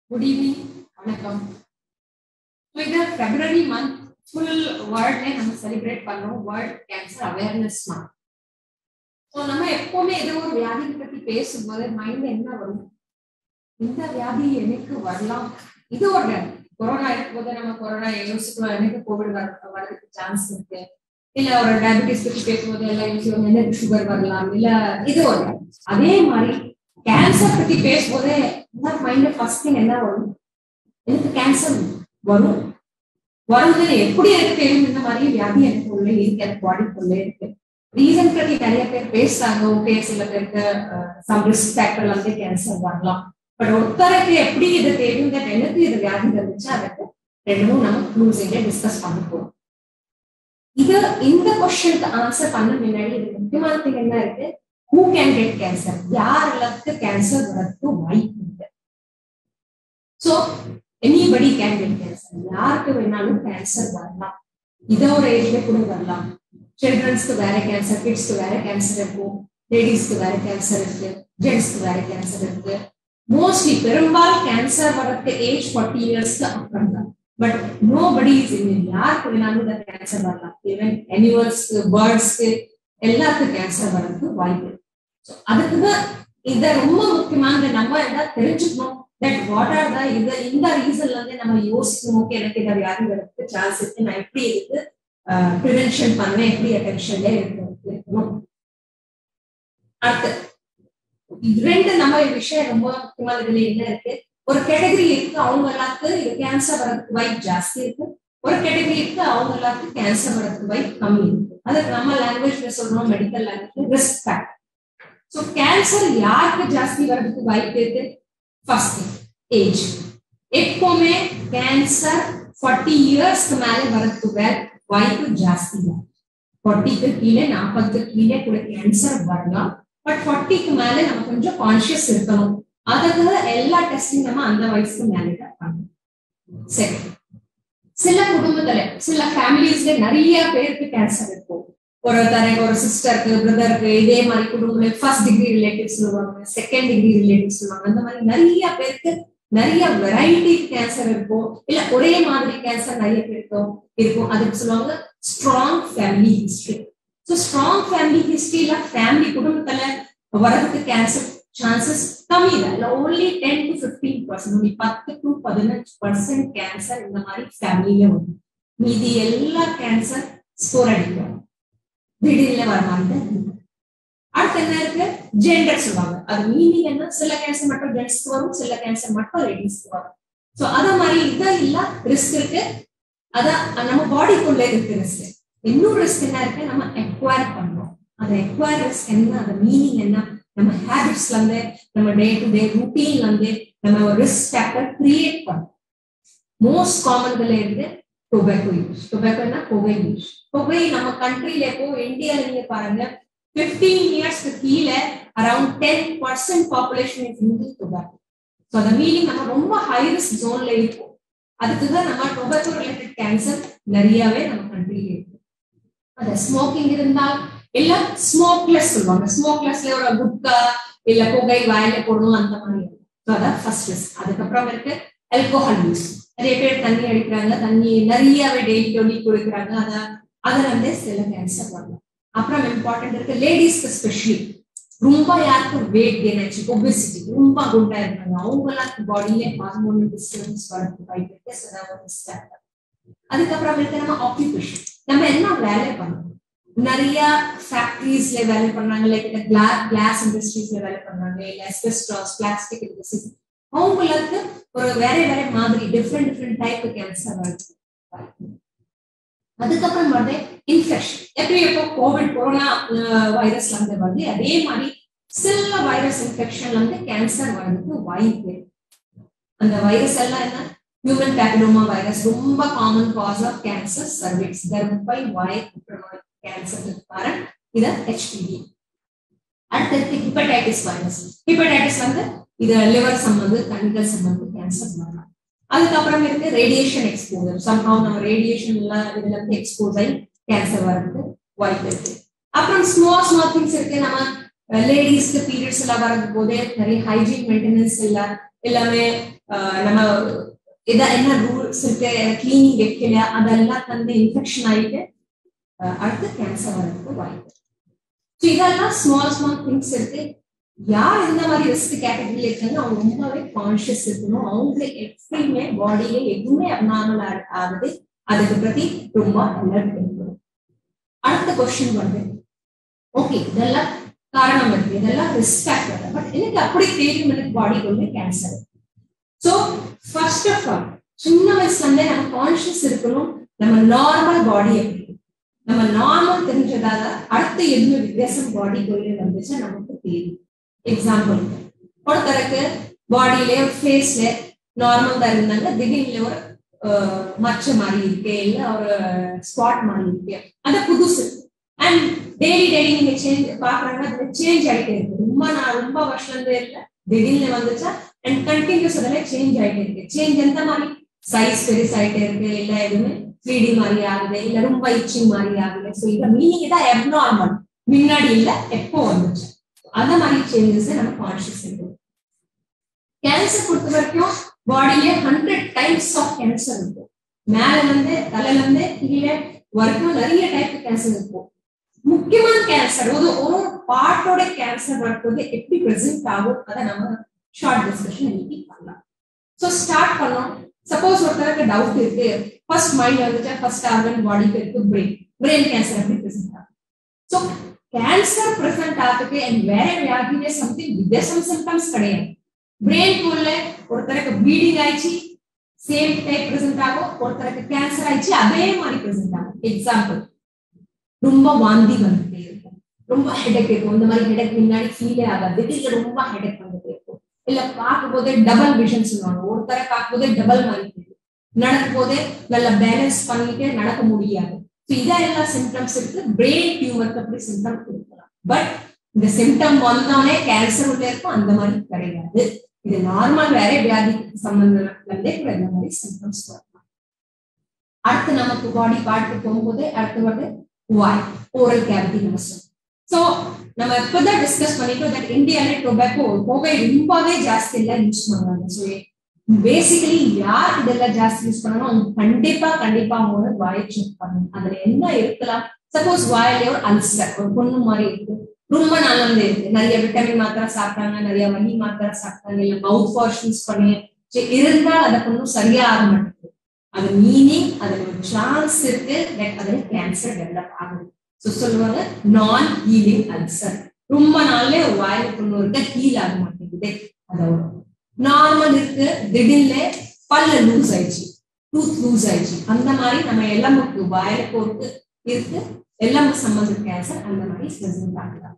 Good evening. வணக்கம் so இது February month full வேர்ல்ட்ல நம்ம செலிப்ரேட் பண்ணோம் world cancer awareness month so நம்ம எப்பவுமே ஏதோ ஒரு வியாதி பத்தி பேசும்போது மைண்ட்ல என்ன வரும் இந்த வியாதி எனக்கு வரலாம் இது ஒரு கொரோனா இருக்கும்போது நம்ம கொரோனா யோசிக்கலாம் எனக்கு கோவிட் வர வரதுக்கு சான்ஸ் இருக்கு இல்ல ஒரு டயபிட்டிஸ் பத்தி பேசும்போது எல்லாம் யோசிக்கும் எனக்கு சுகர் வரலாம் இல்ல இது ஒரு அதே மாதிரி கேன்சர் பத்தி பேசும்போதே மைண்ட்ல ஃபர்ஸ்ட் திங் என்ன வரும் எனக்கு கேன்சர் வரும் வருது எப்படி எனக்கு தெரியும் இந்த மாதிரி வியாதி எனக்கு உள்ள இருக்கு எனக்கு பாடிக்குள்ள இருக்கு ரீசன் பத்தி நிறைய பேர் பேசுறாங்க ஓகே சில பேருக்கு சம் ரிஸ்க் ஃபேக்டர்ல வந்து கேன்சர் வரலாம் பட் ஒருத்தருக்கு எப்படி இது தெரியும் தட் எனக்கு இது வியாதி இருந்துச்சு அதுக்கு ரெண்டும் நம்ம க்ளூசிங்க டிஸ்கஸ் பண்ண போறோம் இது இந்த கொஸ்டினுக்கு ஆன்சர் பண்ண முன்னாடி இது முக்கியமான திங் என்ன இருக்கு ஹூ கேன் கெட் கேன்சர் யாருக்கு கேன்சர் வரதுக்கு வாய்ப்பு இருக்கு so anybody can get cancer யாருக்கு வேணாலும் கேன்சர் வரலாம் இதோ ஒரு ஏஜ்ல கூட வரலாம் சில்ட்ரன்ஸ்க்கு வேற கேன்சர் கிட்ஸ்க்கு வேற கேன்சர் இருக்கும் லேடிஸ்க்கு வேற கேன்சர் இருக்கு ஜென்ட்ஸ்க்கு வேற கேன்சர் இருக்கு மோஸ்ட்லி பெரும்பாலும் கேன்சர் வரதுக்கு ஏஜ் ஃபார்ட்டி இயர்ஸ்க்கு அப்புறம் தான் but nobody is in யாருக்கு வேணாலும் இந்த கேன்சர் வரலாம் ஈவன் அனிமல்ஸ்க்கு பேர்ட்ஸ்க்கு எல்லாத்துக்கும் கேன்சர் வரதுக்கு வாய்ப்பு ஸோ அதுக்கு தான் இதை ரொம்ப முக்கியமான நம்ம என்ன தெரிஞ்சுக்கணும் தட் வாட் ஆர் த இது இந்த ரீசன்ல இருந்து நம்ம யோசிக்கணும் ஓகே எனக்கு இந்த வியாதி வரதுக்கு சான்ஸ் இருக்கு நான் எப்படி இதுக்கு ப்ரிவென்ஷன் பண்ணுவேன் எப்படி அட்டென்ஷன்ல இருக்கணும் அடுத்து ரெண்டு நம்ம விஷயம் ரொம்ப முக்கியமான இதுல என்ன இருக்கு ஒரு கேட்டகரி இருக்கு அவங்க எல்லாத்துக்கும் இது கேன்சர் வரதுக்கு வாய்ப்பு ஜாஸ்தி இருக்கு ஒரு கேட்டகரி இருக்கு அவங்க எல்லாத்துக்கும் கேன்சர் வரதுக்கு வாய்ப்பு கம்மி இருக்கு அதுக்கு நம்ம லாங்குவேஜ்ல சொல்றோம் medical language risk factor so cancer யாருக்கு ஜாஸ்தி வர்றதுக்கு வாய்ப்பு இருக்கு ஃபர்ஸ்ட் ஏஜ் எப்பவுமே கேன்சர் ஃபார்ட்டி இயர்ஸ்க்கு மேல வரதுக்கு வாய்ப்பு ஜாஸ்தி தான் ஃபார்ட்டிக்கு கீழே நாற்பதுக்கு கீழே கூட கேன்சர் வரலாம் பட் ஃபார்ட்டிக்கு மேல நம்ம கொஞ்சம் கான்சியஸ் இருக்கணும் அதுக்கு எல்லா டெஸ்டிங் நம்ம அந்த வயசுக்கு மேலே தான் பண்ணணும் சரி சில குடும்பத்துல சில ஃபேமிலிஸ்ல நிறைய பேருக்கு கேன்சர் இருக்கும் ஒரு தனக்கு ஒரு சிஸ்டருக்கு பிரதருக்கு இதே மாதிரி குடும்பத்துல ஃபர்ஸ்ட் டிகிரி ரிலேட்டிவ் சொல்லுவாங்க செகண்ட் டிகிரி ரிலேட்டிவ் சொல்லுவாங்க அந்த மாதிரி நிறைய பேருக்கு நிறைய வெரைட்டி கேன்சர் இருக்கும் இல்ல ஒரே மாதிரி கேன்சர் நிறைய பேருக்கு இருக்கும் அதுக்கு சொல்லுவாங்க strong family history so strong family ஹிஸ்டரியில ஃபேமிலி குடும்பத்துல வரதுக்கு கேன்சர் சான்சஸ் கம்மி தான் இல்லை only ten to fifteen percent பத்து டு பதினஞ்சு பர்சன்ட் கேன்சர் இந்த மாதிரி ஃபேமிலியில வரும் மீதி எல்லா கேன்சர் ஸ்கோர் அடிக்கும் திடீர்னு வர மாதிரி அடுத்து என்ன இருக்கு ஜெண்டர் சொல்லுவாங்க அது மீனிங் என்ன சில கேன்சர் மட்டும் ஜென்ஸ்க்கு வரும் சில கேன்சர் மட்டும் லேடிஸ்க்கு வரும் ஸோ அத மாதிரி இதை இல்ல ரிஸ்க் இருக்கு அதான் நம்ம பாடிக்குள்ள இருக்கு ரிஸ்க் இன்னொரு ரிஸ்க் என்ன இருக்கு நம்ம எக்வயர் பண்றோம் அந்த எக்வயர் ரிஸ்க் என்ன அந்த மீனிங் என்ன நம்ம ஹேபிட்ஸ்ல இருந்து நம்ம டே டு டே ருட்டீன்ல இருந்து நம்ம ஒரு ரிஸ்க் ஃபேக்டர் கிரியேட் பண்றோம் மோஸ்ட் காமன்ல இருந்து டொபேக்கோ யூஸ் டொபேக்கோனா புகை யூஸ் புகை நம்ம கண்ட்ரில இப்போ இந்தியால நீங்க பாருங்க பிப்டீன் இயர்ஸ்க்கு கீழே around ten percent population is using tobacco so அந்த மீனிங் நம்ம ரொம்ப ஹை ரிஸ்க் ஜோன்ல இருக்கும் அதுக்கு தான் நம்ம டொபேக்கோ ரிலேட்டட் கேன்சர் நிறையவே நம்ம கண்ட்ரில இருக்கு அந்த ஸ்மோக்கிங் இருந்தால் இல்ல ஸ்மோக்லெஸ் சொல்லுவாங்க ஸ்மோக்லெஸ்ல ஒரு குட்கா இல்ல புகை வாயில போடணும் அந்த மாதிரி ஸோ அதான் ஃபர்ஸ்ட் ரிஸ்க் அதுக்கப்புறம் இருக்கு ஆல்கோஹால் யூஸ் நிறைய பேர் தண்ணி அடிக்கிறாங்க தண்ணி நிறையவே டெய்லி டொல்லி குடிக்கிறாங்க அதை அதுல இருந்தே சில கேன்சர் வரலாம் அப்புறம் இம்பார்ட்டன்ட் இருக்கு லேடிஸ்க்கு ஸ்பெஷலி ரொம்ப யாருக்கு வெயிட் கெயின் ஆச்சு ஒபிசிட்டி ரொம்ப குண்டா இருக்காங்க அவங்க எல்லாத்துக்கு பாடியிலே ஹார்மோன் டிஸ்டர்பன்ஸ் வரதுக்கு வாய்ப்பு இருக்கு அதுக்கப்புறம் இருக்கு நம்ம ஆக்குபேஷன் நம்ம என்ன வேலை பண்ணணும் நிறைய ஃபேக்டரிஸ்ல வேலை பண்ணாங்க லைக் கிளாஸ் கிளாஸ் இண்டஸ்ட்ரீஸ்ல வேலை பண்ணாங்க இல்ல எஸ்பெஸ்டாஸ் பிளாஸ்டிக் இண்டஸ்ட்ரீஸ் அவங்களுக்கு ஒரு வேற வேற மாதிரி டிஃப்ரெண்ட் டிஃப்ரெண்ட் டைப் கேன்சர் வருது அதுக்கப்புறம் வந்து இன்ஃபெக்ஷன் எப்படி எப்போ கோவிட் கொரோனா வைரஸ்ல இருந்து வருது அதே மாதிரி சில வைரஸ் இன்ஃபெக்ஷன்ல இருந்து கேன்சர் வர்றதுக்கு வாய்ப்பு அந்த வைரஸ் எல்லாம் என்ன ஹியூமன் பேபிலோமா வைரஸ் ரொம்ப common cause of cancer cervix கர்ப்பை வாய் கேன்சர் காரணம் இத ஹெச்பிவி அடுத்தது ஹிப்படைட்டிஸ் வைரஸ் ஹிப்படைட்டிஸ் வந்து இது லிவர் சம்பந்து கண்கள் சம்பந்து கேன்சர் வரலாம் அதுக்கப்புறம் இருக்கு ரேடியேஷன் எக்ஸ்போசர் சம்ஹவ் நம்ம ரேடியேஷன் எல்லாம் இதுல இருந்து எக்ஸ்போஸ் ஆகி கேன்சர் வரதுக்கு வாய்ப்பு இருக்கு அப்புறம் ஸ்மால் ஸ்மால் திங்ஸ் இருக்கு நம்ம லேடிஸ்க்கு பீரியட்ஸ் எல்லாம் வரது போதே நிறைய ஹைஜீன் மெயின்டெனன்ஸ் இல்ல எல்லாமே ஆஹ் நம்ம எதா என்ன ரூல்ஸ் இருக்கு கிளீனிங் வைக்கல அதெல்லாம் தந்து இன்ஃபெக்ஷன் ஆயிட்டு ஆஹ் அடுத்து கேன்சர் வரதுக்கு வாய்ப்பு ஸோ இதெல்லாம் ஸ்மால் ஸ்மால் திங்ஸ் இருக்கு யார் இந்த மாதிரி ரிஸ்க் கேட்டகரியில் இருக்காங்க அவங்க ரொம்பவே கான்சியஸ் இருக்கணும் அவங்க எப்பயுமே பாடியில எதுவுமே அப்நார்மல் ஆகுது அதுக்கு பத்தி ரொம்ப அலர்ட் இருக்கணும் அடுத்த கொஸ்டின் வந்து ஓகே இதெல்லாம் காரணம் இருக்கு இதெல்லாம் ரிஸ்க் ஃபேக்டர் பட் எனக்கு அப்படி தெரியும் எனக்கு பாடிக்குள்ள cancer so first of all சின்ன வயசுல இருந்தே நம்ம கான்சியஸ் இருக்கணும் நம்ம நார்மல் பாடி எப்படி நம்ம நார்மல் தெரிஞ்சதால அடுத்த எதுவும் வித்தியாசம் பாடிக்குள்ளே வந்துச்சு நமக்கு தெரியும் எக்ஸாம்பிள் ஒருத்தருக்கு பாடியில ஃபேஸ்ல நார்மல் தான் இருந்தாங்க திடீர்னு ஒரு மச்ச மாதிரி இருக்கு இல்ல ஒரு ஸ்பாட் மாதிரி இருக்கு அது புதுசு அண்ட் டெய்லி டெய்லி நீங்க சேஞ்ச் பாக்குறாங்கன்னா அது சேஞ்ச் ஆயிட்டே இருக்கு ரொம்ப நான் ரொம்ப வருஷம் இருந்து இல்ல திடீர்னு வந்துச்சா அண்ட் கண்டினியூஸ் அதெல்லாம் சேஞ்ச் ஆயிட்டே இருக்கு சேஞ்ச் எந்த மாதிரி சைஸ் பெருசு ஆயிட்டே இருக்கு இல்ல எதுவுமே த்ரீ டி மாதிரி ஆகுது இல்ல ரொம்ப இச்சிங் மாதிரி ஆகுது ஸோ இந்த மீனிங் தான் எப்நார்மல் முன்னாடி இல்ல எப்போ வந்துச்சு அந்த மாதிரி சேஞ்சஸ் நம்ம கான்சியஸ் இருக்கும் கேன்சர் பொறுத்த வரைக்கும் பாடியில ஹண்ட்ரட் டைப்ஸ் ஆஃப் கேன்சர் இருக்கும் மேல இருந்து தலையில இருந்து கீழே வரைக்கும் நிறைய டைப் கேன்சர் இருக்கும் முக்கியமான கேன்சர் ஒரு ஒரு பார்ட்டோட கேன்சர் வரும்போது எப்படி பிரசன்ட் ஆகும் அதை நம்ம ஷார்ட் டிஸ்கஷன் இன்னைக்கு பண்ணலாம் ஸோ ஸ்டார்ட் பண்ணோம் சப்போஸ் ஒருத்தருக்கு டவுட் இருக்கு ஃபர்ஸ்ட் மைண்ட் வந்துச்சா ஃபர்ஸ்ட் ஆர்கன் பாடிக்கு இருக்கு பிரெயின் பிரெயின் கேன்சர் எப்படி பிரசன்ட் ஆகும் ஸோ கேன்சர் பிரசன்ட் ஆகுது அண்ட் வேற வியாதியில சம்திங் வித்தியாசம் சிம்டம்ஸ் கிடையாது பிரெயின் உள்ள ஒருத்தருக்கு ப்ளீடிங் ஆயிடுச்சு சேம் டைப் பிரசன்ட் ஆகும் ஒருத்தருக்கு கேன்சர் ஆயிடுச்சு அதே மாதிரி பிரசன்ட் ஆகும் எக்ஸாம்பிள் ரொம்ப வாந்தி வந்துட்டே இருக்கும் ரொம்ப ஹெடக் இருக்கும் இந்த மாதிரி ஹெடக் முன்னாடி ஃபீலே ஆகாது திடீர்னு ரொம்ப ஹெடக் வந்துட்டே இருக்கும் இல்ல பார்க்கும் போதே டபுள் விஷன் சொல்லுவாங்க ஒருத்தரை பார்க்கும் போதே டபுள் மாதிரி தெரியும் நடக்கும் போதே நல்ல பேலன்ஸ் பண்ணிட்டு நடக்க முடியாது ஸோ இதெல்லாம் சிம்டம்ஸ் இருக்கு பிரெயின் டியூமருக்கு அப்படி சிம்டம் கொடுக்கலாம் பட் இந்த சிம்டம் வந்தோடனே கேன்சர் உள்ள இருக்கும் அந்த மாதிரி கிடையாது இது நார்மல் வேற வியாதி சம்பந்தம் கூட இந்த மாதிரி சிம்டம்ஸ் வரலாம் அடுத்து நமக்கு பாடி பார்ட்டு போகும்போது அடுத்து வந்து வாய் ஓரல் கேவிட்டி நம்ம ஸோ நம்ம இப்பதான் டிஸ்கஸ் பண்ணிட்டோம் தட் இந்தியால டொபாக்கோ புகை ரொம்பவே ஜாஸ்தி எல்லாம் யூஸ் பண்ணுவாங்க ஸோ பேசிக்கலி யார் இதெல்லாம் ஜாஸ்தி யூஸ் பண்ணணும் அவங்க கண்டிப்பா கண்டிப்பா அவங்க வந்து வாயை செக் பண்ணணும் அதுல என்ன இருக்கலாம் சப்போஸ் வாயிலே ஒரு அல்சர் ஒரு பொண்ணு மாதிரி இருக்கு ரொம்ப நல்லது இருக்கு நிறைய விட்டமின் மாத்திரை சாப்பிட்டாங்க நிறைய வலி மாத்திரை சாப்பிட்டாங்க இல்ல மவுத் வாஷ் யூஸ் பண்ணி இருந்தால் அதை பொண்ணும் சரியா ஆக மாட்டேங்குது அது மீனிங் அதுல ஒரு சான்ஸ் இருக்கு தட் அதுல கேன்சர் டெவலப் ஆகுது ஸோ சொல்லுவாங்க நான் ஹீலிங் அல்சர் ரொம்ப நாள்ல வாயில பொண்ணு இருக்க ஹீல் ஆக மாட்டேங்குது அதோட நார்மல் இருக்கு திடீர்னு பல்ல லூஸ் ஆயிடுச்சு டூத் லூஸ் ஆயிடுச்சு அந்த மாதிரி நம்ம எல்லம்புக்கு வாயில போட்டு இருக்கு எல்லம்பு சம்பந்த கேன்சர் அந்த மாதிரி பிரசன்ட் ஆகலாம்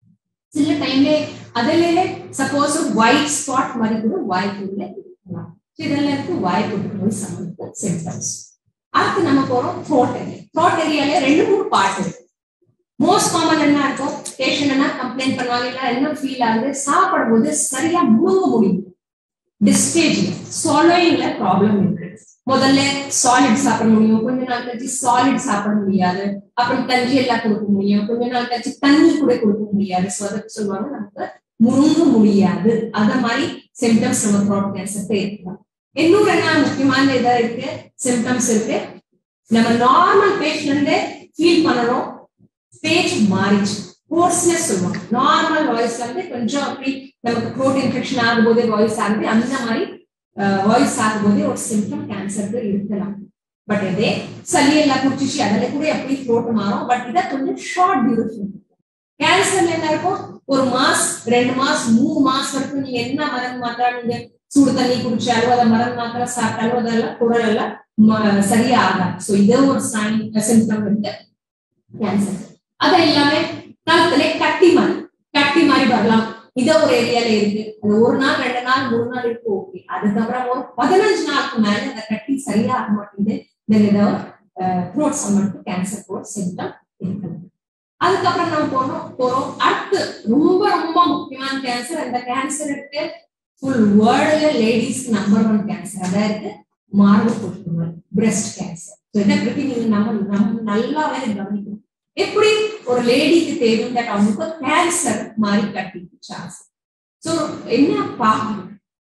சில டைம்ல அதுல சப்போஸ் ஒயிட் ஸ்பாட் மாதிரி கூட வாய்க்குள்ள இருக்கலாம் இதெல்லாம் இருக்கு வாய் புற்றுநோய் சம்பந்த சிம்டம்ஸ் அடுத்து நம்ம போறோம் த்ரோட் ஏரியா த்ரோட் ஏரியால ரெண்டு மூணு பார்ட் இருக்கு மோஸ்ட் காமன் என்ன இருக்கும் பேஷண்ட் என்ன கம்ப்ளைண்ட் பண்ணுவாங்க இல்ல என்ன ஃபீல் ஆகுது சாப்பிடும் போது சரியா முழுங்க முடியும் டிஸ்டேஜ் சாலோயிங்ல ப்ராப்ளம் இருக்கு முதல்ல சாலிட் சாப்பிட முடியும் கொஞ்ச நாள் கழிச்சு சாலிட் சாப்பிட முடியாது அப்புறம் கஞ்சி எல்லாம் கொடுக்க முடியும் கொஞ்ச நாள் கழிச்சு தண்ணி கூட கொடுக்க முடியாது ஸோ அதுக்கு சொல்லுவாங்க நமக்கு முழுங்க முடியாது அத மாதிரி சிம்டம்ஸ் நம்ம த்ரோட் கேன்சர் இருக்கலாம் இன்னொரு என்ன முக்கியமான இதா இருக்கு சிம்டம்ஸ் இருக்கு நம்ம நார்மல் பேஷண்ட் ஃபீல் பண்ணணும் பேச்சு மாறிச்சு ஹோர்ஸ்னஸ் சொல்லுவாங்க நார்மல் வாய்ஸ்ல வந்து கொஞ்சம் அப்படி நமக்கு த்ரோட் இன்ஃபெக்ஷன் ஆகும்போதே வாய்ஸ் ஆகுது அந்த மாதிரி வாய்ஸ் ஆகும்போதே ஒரு சிம்டம் கேன்சருக்கு இருக்கலாம் பட் இதே சளி எல்லாம் குடிச்சிச்சு அதில் கூட எப்படி த்ரோட் மாறும் பட் இதை கொஞ்சம் ஷார்ட் டியூரேஷன் கேன்சர்ல என்ன இருக்கும் ஒரு மாஸ் ரெண்டு மாஸ் மூணு மாசம் வரைக்கும் நீங்க என்ன மருந்து மாத்திரா நீங்க சூடு தண்ணி குடிச்சாலோ அதை மருந்து மாத்திரை சாப்பிட்டாலோ அதெல்லாம் குரல் எல்லாம் சரியா ஆகாது ஸோ இதே ஒரு சைன் சிம்டம் இருக்கு கேன்சர் அது எல்லாமே கழுத்துல கட்டி மாதிரி கட்டி மாதிரி வரலாம் இத ஒரு ஏரியால இருக்கு அது ஒரு நாள் ரெண்டு நாள் மூணு நாள் இருக்கு ஓகே அதுக்கப்புறம் ஒரு பதினஞ்சு நாளுக்கு மேல அந்த கட்டி சரியா ஆக மாட்டேங்குது இந்த த்ரோட் சம்பந்தம் கேன்சர் த்ரோட் சிம்டம் இருக்குது அதுக்கப்புறம் நம்ம போனோம் போறோம் அடுத்து ரொம்ப ரொம்ப முக்கியமான கேன்சர் அந்த கேன்சர் இருக்கு ஃபுல் வேர்ல்டுல லேடிஸ்க்கு நம்பர் ஒன் கேன்சர் அதாவது மார்பு புற்றுநோய் பிரஸ்ட் கேன்சர் இதை பற்றி நீங்க நம்ம நம்ம நல்லாவே கவனிக்கணும் எப்படி ஒரு லேடிக்கு தெரியும் தட் அவங்களுக்கு கேன்சர் மாதிரி கட்டிக்கு சான்ஸ் ஸோ என்ன பார்க்கணும்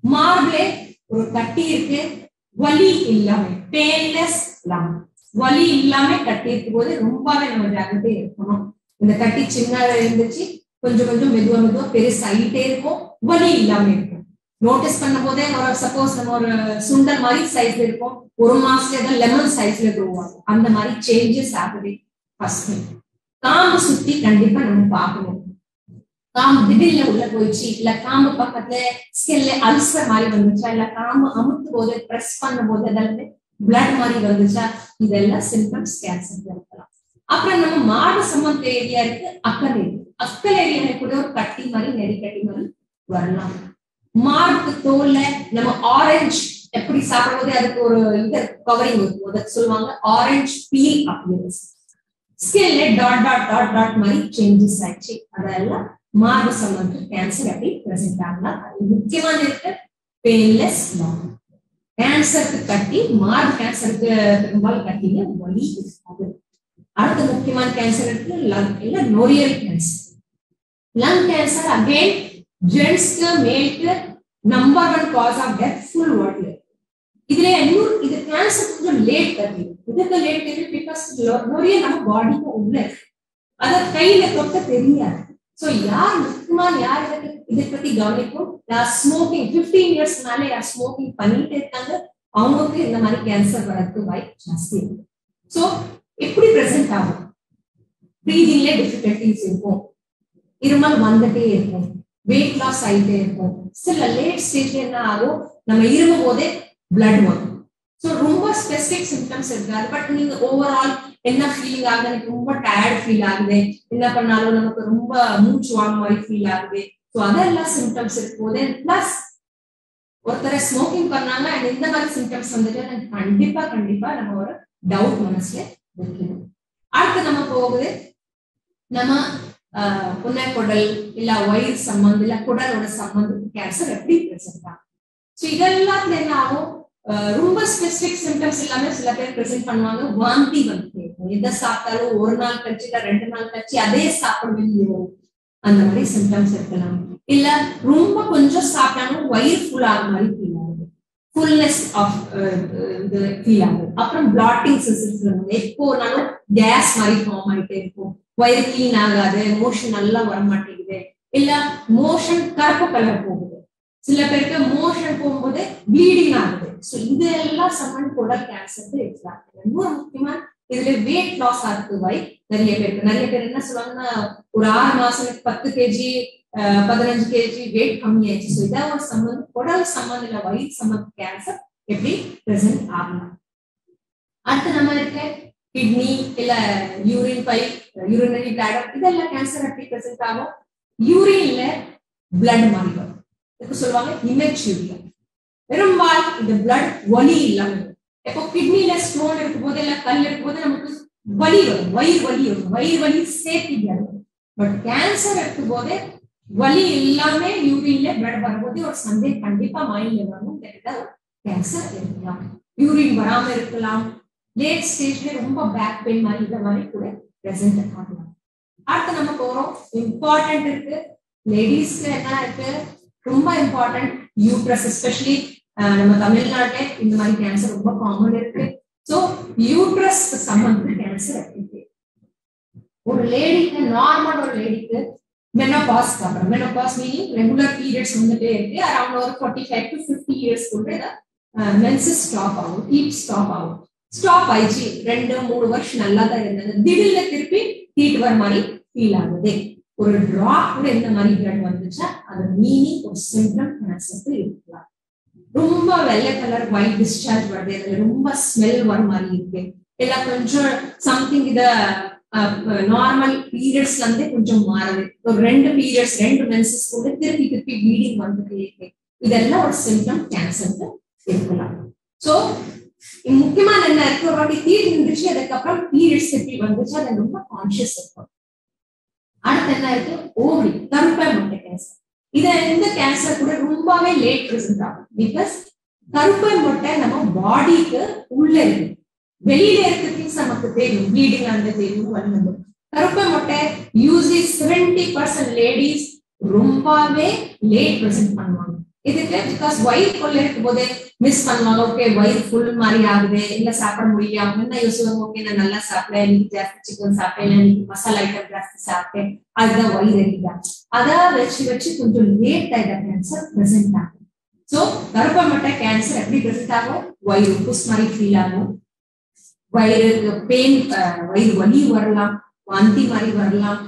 மார்பிளே ஒரு கட்டி இருக்கு வலி இல்லாம பெயின்லெஸ் இல்லாம வலி இல்லாம கட்டி இருக்கும் போது ரொம்பவே நம்ம ஜாக்கிரதை இருக்கணும் இந்த கட்டி சின்னதா இருந்துச்சு கொஞ்சம் கொஞ்சம் மெதுவா மெதுவா பெருசாயிட்டே இருக்கும் வலி இல்லாம இருக்கும் நோட்டீஸ் பண்ணும் போதே ஒரு சப்போஸ் நம்ம ஒரு சுண்டல் மாதிரி சைஸ்ல இருக்கும் ஒரு மாசத்துல ஏதோ லெமன் சைஸ்ல க்ரோ ஆகும் அந்த மாதிரி சேஞ்சஸ் ஆகுது ஃபர்ஸ்ட் காம்பு சுத்தி கண்டிப்பா நம்ம பார்க்கணும் காம்பு திடீர்ல உள்ள போயிடுச்சு இல்ல காம்பு பக்கத்துல ஸ்கின்ல அல்சர் மாதிரி வந்துச்சா இல்ல காம்பு அமுத்து போது பிரஸ் பண்ணும் போது ஏதாவது பிளட் மாதிரி வந்துச்சா இதெல்லாம் சிம்டம்ஸ் கேன்சர் இருக்கலாம் அப்புறம் நம்ம மாடு சம்பந்த ஏரியா இருக்கு அக்கல் ஏரியா அக்கல் ஏரியால கூட ஒரு கட்டி மாதிரி நெறி கட்டி மாதிரி வரலாம் மார்க்கு தோல்ல நம்ம ஆரஞ்சு எப்படி சாப்பிடும் போது அதுக்கு ஒரு இது கவரிங் இருக்கும் அதுக்கு சொல்லுவாங்க ஆரஞ்சு பீல் அப்பியரன்ஸ் ஸ்கின்ல டாட் டாட் டாட் டாட் மாதிரி சேஞ்சஸ் ஆயிடுச்சு அதெல்லாம் மார்பு சம்பந்த கேன்சர் அப்படி பிரசன்ட் ஆகலாம் அது முக்கியமான இருக்கு பெயின்லெஸ் கேன்சருக்கு கட்டி மார்பு கேன்சருக்கு பெரும்பாலும் கட்டிங்க வலி இருக்காது அடுத்த முக்கியமான கேன்சர் இருக்கு லங் இல்ல நோரியல் கேன்சர் லங் கேன்சர் அகைன் ஜென்ஸ்க்கு மேல்க்கு number one cause of death full வேர்ல்ட்ல இதுல இன்னும் இது கேன்சர் கொஞ்சம் லேட் தெரியும் இதுக்கு லேட் தெரியும் பிகாஸ் நிறைய நம்ம பாடிக்கு உள்ள இருக்கு அத கையில தொட்ட தெரியாது சோ யார் முக்கியமா யார் இதுக்கு இதை பத்தி கவனிக்கும் யார் ஸ்மோக்கிங் பிப்டீன் இயர்ஸ் மேல யார் ஸ்மோக்கிங் பண்ணிட்டு இருக்காங்க அவங்களுக்கு இந்த மாதிரி கேன்சர் வரதுக்கு வாய்ப்பு ஜாஸ்தி இருக்கு சோ எப்படி பிரசன்ட் ஆகும் ப்ரீதிங்ல டிஃபிகல்டிஸ் இருக்கும் இருமல் வந்துட்டே இருக்கும் வெயிட் லாஸ் ஆயிட்டே இருக்கும் சில லேட் ஸ்டேஜ்ல என்ன ஆகும் நம்ம இருமும் போதே பிளட் வரும் ஸோ ரொம்ப ஸ்பெசிபிக் சிம்டம்ஸ் இருக்காது பட் நீங்க ஓவரால் என்ன ஃபீலிங் ஆகுது எனக்கு ரொம்ப டயர்ட் ஃபீல் ஆகுது என்ன பண்ணாலும் நமக்கு ரொம்ப மூச்சு வாங்க மாதிரி ஃபீல் ஆகுது ஸோ அதெல்லாம் சிம்டம்ஸ் இருக்கும்போது பிளஸ் ஒருத்தரை ஸ்மோக்கிங் பண்ணாங்க அண்ட் இந்த மாதிரி சிம்டம்ஸ் வந்துட்டு எனக்கு கண்டிப்பா கண்டிப்பா நம்ம ஒரு டவுட் மனசுல வைக்கணும் அடுத்து நம்ம போகுது நம்ம புன்னை குடல் இல்ல வயிறு சம்பந்தம் இல்ல குடலோட சம்பந்தம் கேன்சர் எப்படி பிரசன்ட் ஆகும் ஸோ இதெல்லாத்துல என்ன ஆகும் ரொம்ப ஸ்பெசிபிக் சிம்டம்ஸ் எல்லாமே சில பேர் பிரசென்ட் பண்ணுவாங்க வாந்தி வந்து எதை சாப்பிட்டாலும் ஒரு நாள் கழிச்சு இல்ல ரெண்டு நாள் கழிச்சு அதே சாப்பிட வேண்டிய அந்த மாதிரி சிம்டம்ஸ் இருக்கலாம் இல்ல ரொம்ப கொஞ்சம் சாப்பிட்டாலும் வயிறு ஃபுல் ஆகிற மாதிரி ஃபீல் ஆகுது ஃபுல்னஸ் ஆஃப் இது ஃபீல் ஆகுது அப்புறம் பிளாட்டிங் சென்சஸ் எப்போனாலும் கேஸ் மாதிரி ஃபார்ம் ஆயிட்டே இருக்கும் வயிறு கிளீன் ஆகாது மோஷன் நல்லா வர மாட்டேங்குது இல்ல மோஷன் கருப்பு கலர் போகுது சில பேருக்கு மோஷன் போகும்போது ப்ளீடிங் ஆகுது ஸோ இதெல்லாம் சம்மன் குடல் கேன்சர் எக்ஸாக்ட் ரொம்ப முக்கியமா இதுல வெயிட் லாஸ் ஆகுது வை நிறைய பேருக்கு நிறைய பேர் என்ன சொல்லுவாங்கன்னா ஒரு ஆறு மாசத்துக்கு பத்து கேஜி பதினஞ்சு கேஜி வெயிட் கம்மி ஆயிடுச்சு ஸோ இதான் ஒரு சம்பந்தம் குடல் சம்பந்தம் இல்ல வயிறு சம்பந்த கேன்சர் எப்படி பிரசன்ட் ஆகலாம் அடுத்து நம்ம இருக்க கிட்னி இல்ல யூரின் பைப் யூரினரி பிளாடர் இதெல்லாம் கேன்சர் எப்படி பிரசன்ட் ஆகும் யூரின்ல பிளட் மாதிரி வரும் இதுக்கு சொல்லுவாங்க இமெச்சூரியா பெரும்பால் இந்த பிளட் வலி இல்லாம இப்போ கிட்னில ஸ்டோன் இருக்கும் போது இல்ல கல் இருக்கும் போது நமக்கு வலி வரும் வயிறு வலி வரும் வயிறு வலி சேர்த்து வரும் பட் கேன்சர் இருக்கும் போது வலி இல்லாம யூரின்ல பிளட் வரும்போது ஒரு சந்தேகம் கண்டிப்பா மைண்ட்ல வரும் கேன்சர் இருக்கலாம் யூரின் வராம இருக்கலாம் லேட் ஸ்டேஜ்ல ரொம்ப பேக் பெயின் மாதிரி இந்த மாதிரி கூட பிரசன்ட் ஆகலாம் அடுத்து நம்ம போறோம் இம்பார்ட்டன்ட் இருக்கு லேடிஸ்க்கு என்ன இருக்கு ரொம்ப இம்பார்ட்டன்ட் யூட்ரஸ் எஸ்பெஷலி நம்ம தமிழ்நாட்டில் இந்த மாதிரி கேன்சர் ரொம்ப காமன் இருக்கு ஸோ யூட்ரஸ் சம்பந்த கேன்சர் இருக்கு ஒரு லேடிக்கு நார்மல் ஒரு லேடிக்கு மெனோபாஸ் அப்புறம் மெனோபாஸ் மீனிங் ரெகுலர் பீரியட்ஸ் வந்துட்டே இருக்கு அரௌண்ட் ஒரு forty five to fifty years கூட மென்சஸ் ஸ்டாப் ஆகும் ஹீட் ஸ்டாப் ஆகும் ஸ்டாப் ஆயிடுச்சு ரெண்டு மூணு வருஷம் நல்லா தான் இருந்தது திடீர்னு திருப்பி ஹீட் வர மாதிரி ஃபீல் ஆகுது ஒரு டிராப் கூட இந்த மாதிரி பிளட் வந்துச்சா அது மீனிங் ஒரு சிம்டம் கேன்சருக்கு இருக்கலாம் ரொம்ப வெள்ளை கலர் ஒயிட் டிஸ்சார்ஜ் வருது அதுல ரொம்ப ஸ்மெல் வர மாதிரி இருக்கு இல்ல கொஞ்சம் சம்திங் இத நார்மல் பீரியட்ஸ்ல இருந்தே கொஞ்சம் மாறுது ஒரு ரெண்டு பீரியட்ஸ் ரெண்டு மென்சஸ் கூட திருப்பி திருப்பி ப்ளீடிங் வந்துட்டே இருக்கு இதெல்லாம் ஒரு சிம்டம் கேன்சருக்கு இருக்கலாம் சோ முக்கியமான என்ன இருக்கு ஒரு வாட்டி தீர் இருந்துச்சு அதுக்கப்புறம் பீரியட்ஸ் எப்படி வந்துச்சு அது ரொம்ப கான்சியஸ் இருக்கும் அடுத்து என்ன இருக்கு ஓவரி கருப்பை முட்டை கேன்சர் இத இந்த கேன்சர் கூட ரொம்பவே லேட் ரிசல்ட் ஆகும் பிகாஸ் கருப்பை முட்டை நம்ம பாடிக்கு உள்ள இருக்கு வெளியில இருக்க திங்ஸ் நமக்கு தெரியும் ப்ளீடிங் அந்த தெரியும் வந்து கருப்பை முட்டை யூஸ்லி செவன்டி பர்சன்ட் லேடிஸ் ரொம்பவே லேட் ப்ரெசென்ட் பண்ணுவாங்க இதுக்கு பிகாஸ் வயிறு கொள்ள இருக்கும் போதே மிஸ் பண்ணுவாங்க ஓகே வயிறு ஃபுல் மாதிரி ஆகுது இல்ல சாப்பிட முடியல அவங்க என்ன யோசிச்சுவாங்க ஓகே நான் நல்லா சாப்பிட்டேன் இன்னைக்கு ஜாஸ்தி சிக்கன் சாப்பிட்டேன் இன்னைக்கு மசாலா ஐட்டம் ஜாஸ்தி சாப்பிட்டேன் அதுதான் வயிறு எரியுதா அதை வச்சு வச்சு கொஞ்சம் லேட் ஆயிட்ட கேன்சர் பிரசன்ட் ஆகும் சோ கர்ப்பமட்ட கேன்சர் எப்படி பிரசன்ட் ஆகும் வயிறு புஸ் மாதிரி ஃபீல் ஆகும் வயிறு பெயின் வயிறு வலி வரலாம் வாந்தி மாதிரி வரலாம்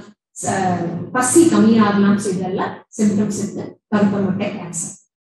பசி கம்மியாகலாம் ஸோ இதெல்லாம் சிம்டம்ஸ் இருக்கு கருப்பமட்டை கேன்சர்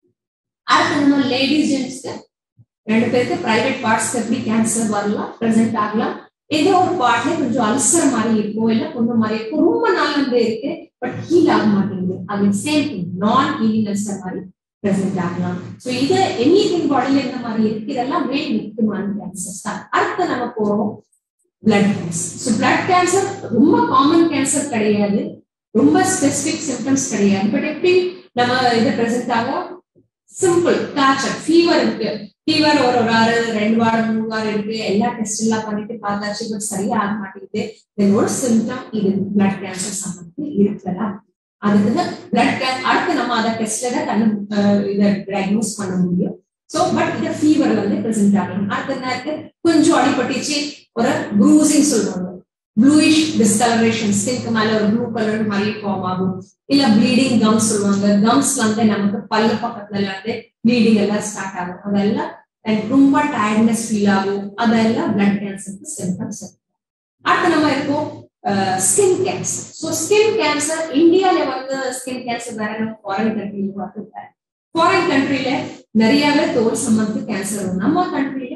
அடுத்து நம்ம லேடிஸ் ஜென்ட்ஸ்க்கு ரெண்டு பேருக்கு பிரைவேட் பார்ட்ஸ்க்கு எப்படி கேன்சர் வரலாம் ப்ரெசென்ட் ஆகலாம் ஏதோ ஒரு பார்ட்ல கொஞ்சம் அல்சர் மாதிரி இருக்கும் இல்ல பொண்ணு மாதிரி இருக்கும் ரொம்ப நாள் வந்து இருக்கு பட் ஹீல் ஆக மாட்டேங்குது அது same thing non healing ulcer மாதிரி ப்ரெசென்ட் ஆகலாம் ஸோ இது எனி திங் பாடியில இந்த மாதிரி இருக்கு இதெல்லாம் மெயின் முக்கியமான கேன்சர்ஸ் தான் அடுத்து நம்ம போறோம் blood cancer so blood cancer ரொம்ப காமன் கேன்சர் கிடையாது ரொம்ப ஸ்பெசிபிக் சிம்டம்ஸ் கிடையாது பட் எப்படி நம்ம இது ப்ரெசென்ட் ஆகும் சிம்பிள் காய்ச்சல் ஃபீவர் இருக்கு ஃபீவர் ஒரு ஒரு வாரம் ரெண்டு வாரம் மூணு வாரம் இருக்கு எல்லா டெஸ்ட் எல்லாம் பண்ணிட்டு பார்த்தாச்சு பட் சரியா ஆக மாட்டேங்குது இதனோட சிம்டம் இது பிளட் கேன்சர் சம்பந்தம் இருக்கலாம் அதுக்கு பிளட் கேன் அடுத்து நம்ம அதை டெஸ்ட்ல தான் கண்ணு இதை டயக்னோஸ் பண்ண முடியும் சோ பட் இத ஃபீவர் வந்து பிரசன்ட் ஆகலாம் அடுத்த நேரத்துக்கு கொஞ்சம் அடிபட்டுச்சு ஒரு ப்ரூசிங் சொல்லுவாங்க ப்ளூயிஷ் டிஸ்கலரேஷன் ஸ்கின்க்கு மேல ஒரு ப்ளூ கலர் மாதிரி ஃபார்ம் ஆகும் இல்ல ப்ளீடிங் கம்ஸ் சொல்லுவாங்க கம்ஸ்ல வந்து நமக்கு பல்லு பக்கத்துல இருந்து ப்ளீடிங் எல்லாம் ஸ்டார்ட் ஆகும் அதெல்லாம் ரொம்ப டயர்ட்னஸ் ஃபீல் ஆகும் அதெல்லாம் பிளட் கேன்சருக்கு சிம்டம்ஸ் அடுத்து நம்ம இருக்கோம் skin cancer so skin cancer இந்தியால வந்து ஸ்கின் கேன்சர் வேற ஃபாரின் கண்ட்ரில பார்த்துருக்க ஃபாரின் கண்ட்ரில நிறையவே தோல் சம்பந்த கேன்சர் வரும் நம்ம கண்ட்ரில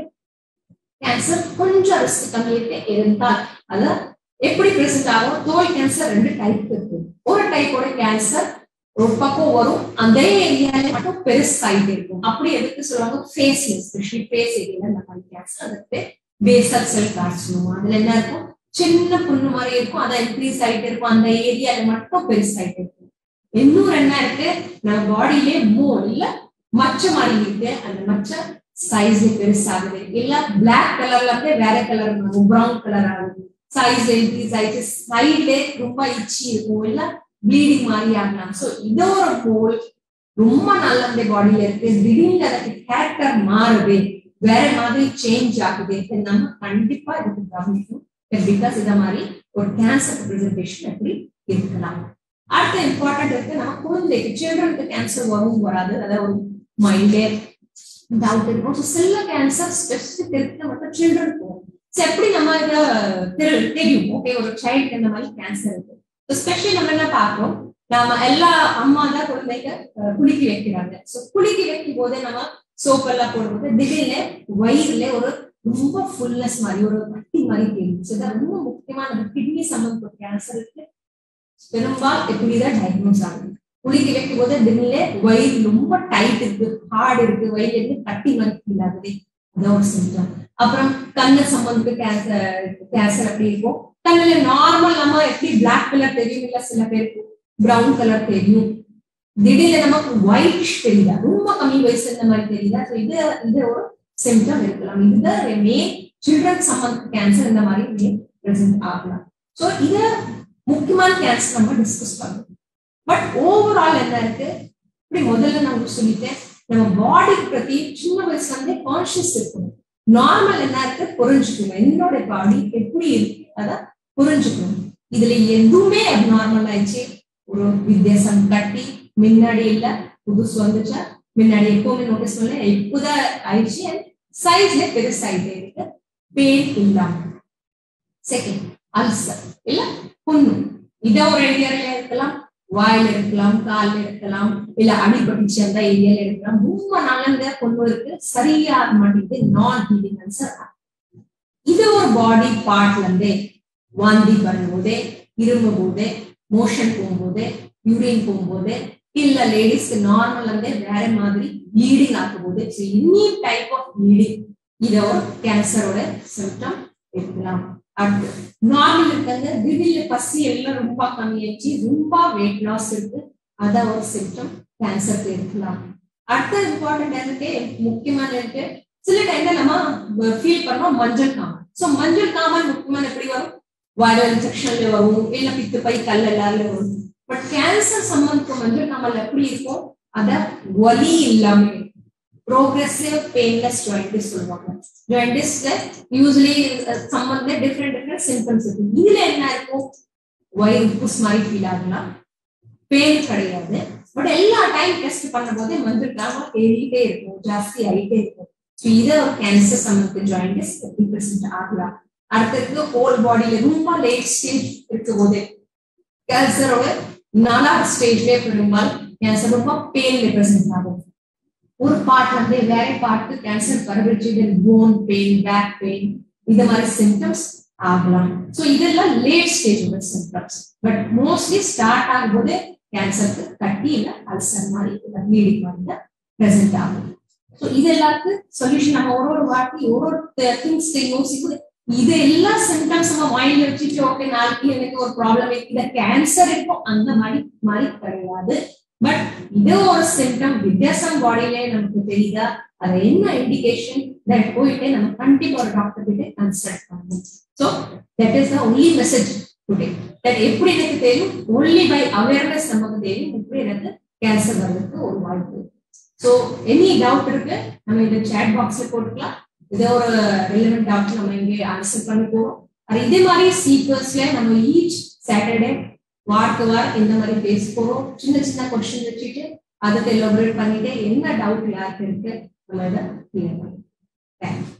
கேன்சர் கொஞ்சம் ரிஸ்க் கம்மியிட்டு இருந்தால் அத எப்படி பிரசன்ட் ஆகும் தோல் கேன்சர் ரெண்டு டைப் இருக்கு ஒரு டைப்போட கேன்சர் ஒரு பக்கம் வரும் அந்த ஏரியால மட்டும் பெருசாயிட்டு இருக்கும் அப்படி எதுக்கு சொல்லுவாங்க ஃபேஸ்ல எஸ்பெஷலி ஃபேஸ் ஏரியால இந்த மாதிரி கேன்சர் அதுக்கு பேசல் செல் கார்சினோமா அதுல என்ன இருக்கும் சின்ன புண்ணு மாதிரி இருக்கும் அதை இன்க்ரீஸ் ஆயிட்டு இருக்கும் அந்த ஏரியால மட்டும் பெருசாயிட்டு இருக்கும் இன்னொரு என்ன இருக்கு நம்ம பாடியிலே மோல் இல்ல மச்ச மாதிரி இருக்கு அந்த மச்ச சைஸ் பெருசாகுது இல்ல பிளாக் கலர்ல இருந்து வேற கலர் ஆகும் ப்ரௌன் கலர் ஆகும் சைஸ் இன்க்ரீஸ் ஆயிடுச்சு சைட்ல ரொம்ப இச்சி இருக்கும் இல்ல ப்ளீடிங் மாதிரி ஆகலாம் சோ இதோ ஒரு மோல் ரொம்ப நல்ல அந்த பாடியில இருக்கு திடீர்னு அதுக்கு கேரக்டர் மாறுது வேற மாதிரி சேஞ்ச் ஆகுது நம்ம கண்டிப்பா இதுக்கு கவனிக்கணும் பிகாஸ் இந்த மாதிரி ஒரு கேன்சர் பிரசன்டேஷன் எப்படி இருக்கலாம் அடுத்த இம்பார்ட்டன்ட் இருக்கு நம்ம குழந்தைக்கு சில்ட்ரனுக்கு கேன்சர் வரும் வராது அதாவது ஒரு மைண்டே டவுட் இருக்கும் ஸோ சில கேன்சர் ஸ்பெசிபிக் இருக்கு மட்டும் சில்ட்ரன் போகும் ஸோ எப்படி நம்ம இதை தெரியும் ஓகே ஒரு சைல்டுக்கு இந்த மாதிரி கேன்சர் இருக்கு ஸோ ஸ்பெஷலி நம்ம என்ன பார்க்கிறோம் நாம எல்லா அம்மா தான் குழந்தைங்க குளிக்க வைக்கிறாங்க ஸோ குளிக்க வைக்கும் போதே நம்ம சோப் எல்லாம் போடும்போது திடீர்னு வயிறுல ஒரு ரொம்ப ஃபுல்னஸ் மாதிரி ஒரு கட்டி மாதிரி தெரியும் ஸோ இதான் ரொம்ப முக்கியமான கிட்னி சம்பந்தப்பட்ட கேன்சருக்கு பெரும்பாலும் எப்படிதான் டயக்னோஸ் ஆகுது குளிக்க வைக்கும் போது திடீர்னு வயிறு ரொம்ப டைட் இருக்கு ஹார்ட் இருக்கு வயிறு இருந்து கட்டி மாதிரி ஃபீல் ஆகுது அதான் ஒரு சிம்டம் அப்புறம் கண்ணு சம்பந்தப்பட்ட கேன்சர் கேன்சர் எப்படி இருக்கும் கண்ணுல நார்மல் நம்ம எப்படி பிளாக் கலர் தெரியும் இல்ல சில பேருக்கு ப்ரௌன் கலர் தெரியும் திடீர்னு நமக்கு ஒயிட் தெரியுதா ரொம்ப கம்மி வயசு இந்த மாதிரி தெரியுதா ஸோ இது இது ஒரு சிம்டம் இருக்கலாம் இதுதான் மெயின் சில்ட்ரன் சம்பந்த கேன்சர் இந்த மாதிரி மெயின் பிரசன்ட் ஆகலாம் ஸோ இதை முக்கியமான கேன்சர் நம்ம டிஸ்கஸ் பண்ணுவோம் பட் ஓவரால் என்ன இருக்கு இப்படி முதல்ல நான் சொல்லிட்டேன் நம்ம பாடி பத்தி சின்ன வயசுல இருந்தே கான்சியஸ் இருக்கணும் நார்மல் என்ன இருக்கு புரிஞ்சுக்கணும் என்னோட பாடி எப்படி இருக்கு அத புரிஞ்சுக்கணும் இதுல எதுவுமே அப்நார்மல் ஆயிடுச்சு ஒரு வித்தியாசம் கட்டி முன்னாடி இல்ல புதுசு வந்துச்சா முன்னாடி எப்பவுமே நோட்டீஸ் பண்ணல இப்போதான் ஆயிடுச்சு சைஸ்ல பெருசாயிட்டே இருக்கு பெயின் இல்லாம செகண்ட் அல்சர் இல்ல புண்ணு இதை ஒரு ஏரியால இருக்கலாம் வாயில இருக்கலாம் கால்ல இருக்கலாம் இல்ல அடிபட்டுச்சு அந்த ஏரியால இருக்கலாம் ரொம்ப நல்ல பொண்ணு இருக்கு சரியா மாட்டேங்குது நான் ஹீலிங் அல்சர் இது ஒரு பாடி பார்ட்ல இருந்தே வாந்தி பண்ணும்போதே இருமும் போதே மோஷன் போகும்போது யூரின் போகும்போது இல்ல லேடிஸ்க்கு நார்மல் இருந்தே வேற மாதிரி ப்ளீடிங் ஆகும் போது எனி டைப் ஆஃப் ப்ளீடிங் இத ஒரு கேன்சரோட சிம்டம் இருக்கலாம் அடுத்து நார்மல் இருக்காங்க திடீர்னு பசி எல்லாம் ரொம்ப கம்மியாச்சு ரொம்ப வெயிட் லாஸ் இருக்கு அதான் ஒரு சிம்டம் கேன்சருக்கு இருக்கலாம் அடுத்த இம்பார்ட்டன்ட் இருக்கு முக்கியமான இருக்கு சில டைம்ல நம்ம ஃபீல் பண்ணோம் மஞ்சள் காமல் சோ மஞ்சள் காமல் முக்கியமான எப்படி வரும் வைரல் இன்ஃபெக்ஷன்ல வரும் இல்ல பித்து பை கல் எல்லாருல வரும் பட் கேன்சர் சம்பந்தம் மஞ்சள் காமல் எப்படி இருக்கும் அத வலி இல்லாம ப்ரோக்ரெசிவ் பெயின்லெஸ் ஜாயிண்டிஸ் சொல்லுவாங்க ஜாயிண்டிஸ்ல யூஸ்வலி சம் வந்து டிஃப்ரெண்ட் டிஃப்ரெண்ட் சிம்டம்ஸ் இருக்கும் இதுல என்ன இருக்கும் வயிறு உப்புஸ் மாதிரி ஃபீல் ஆகலாம் பெயின் கிடையாது பட் எல்லா டைம் டெஸ்ட் பண்ணும்போது மந்திருக்காம ஏறிட்டே இருக்கும் ஜாஸ்தி ஆகிட்டே இருக்கும் ஸோ இதை ஒரு கேன்சர் சம்பந்த ஜாயிண்டிஸ் எப்படி பிரசன்ட் ஆகலாம் அடுத்தது ஹோல் பாடியில ரொம்ப லேட் ஸ்டேஜ் இருக்கும் போது கேன்சரோட நாலாவது ஸ்டேஜ்லேயே பெரும்பாலும் கேன்சர் ரொம்ப பெயின் ரெப்ரசென்ட் ஆகும் ஒரு பார்ட் வந்து வேற பார்ட் கேன்சர் பரவிச்சு போன் பெயின் பேக் பெயின் இந்த மாதிரி சிம்டம்ஸ் ஆகலாம் ஸோ இதெல்லாம் late stage symptoms but mostly start ஆகும்போது கேன்சருக்கு கட்டி இல்ல அல்சர் மாதிரி ப்ளீடிங் மாதிரி ப்ரெசென்ட் ஆகும் ஸோ இது எல்லாத்துக்கும் சொல்யூஷன் நம்ம ஒரு ஒரு வாட்டி ஒரு ஒரு திங்ஸ் யோசிக்குது இது எல்லா சிம்டம்ஸ் நம்ம மைண்ட்ல வச்சுட்டு ஓகே நாளைக்கு எனக்கு ஒரு ப்ராப்ளம் இந்த கேன்சர் இருக்கும் அந்த மாதிரி மாதிரி கிடையாது பட் இது ஒரு சிம்டம் வித்தியாசம் பாடியிலே நமக்கு தெரியுதா அது என்ன இண்டிகேஷன் தட் போயிட்டு நம்ம கண்டிப்பா ஒரு டாக்டர் கிட்ட கன்சல்ட் பண்ணணும் so that is the only message today that எப்படி எனக்கு தெரியும் ஒன்லி பை அவேர்னஸ் நமக்கு தெரியும் எப்படி எனக்கு கேன்சர் வர்றதுக்கு ஒரு வாய்ப்பு ஸோ எனி டவுட் இருக்கு நம்ம இந்த சேட் பாக்ஸ்ல போட்டுக்கலாம் இதே ஒரு ரிலவெண்ட் டவுட் நம்ம இங்கே ஆன்சர் பண்ணி போறோம் அது இதே மாதிரி சீக்வன்ஸ்ல நம்ம ஈச் சாட்டர்டே வாரத்து வாரம் இந்த மாதிரி பேச போறோம் சின்ன சின்ன கொஸ்டின் வச்சுட்டு அதுக்கு எலோபரேட் பண்ணிட்டு என்ன டவுட் யாருக்கு இருக்கு நம்ம இதை கிளியர் பண்ணுவோம் தேங்க்யூ